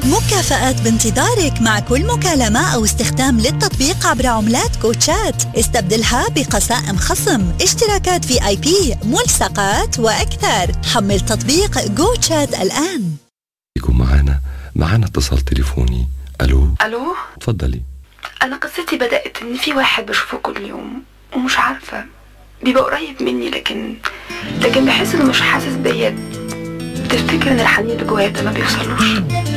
مكافآت بانتظارك مع كل مكالمة أو استخدام للتطبيق عبر عملات كوتشات استبدلها بقسائم خصم اشتراكات في آي بي ملصقات وأكثر حمل تطبيق جو تشات الآن يكون معنا معنا اتصال تليفوني الو الو تفضلي انا قصتي بدات ان في واحد بشوفه كل يوم ومش عارفه بيبقى قريب مني لكن لكن بحس انه مش حاسس بيا تفتكر ان الحنين اللي جوايا ده ما بيوصلوش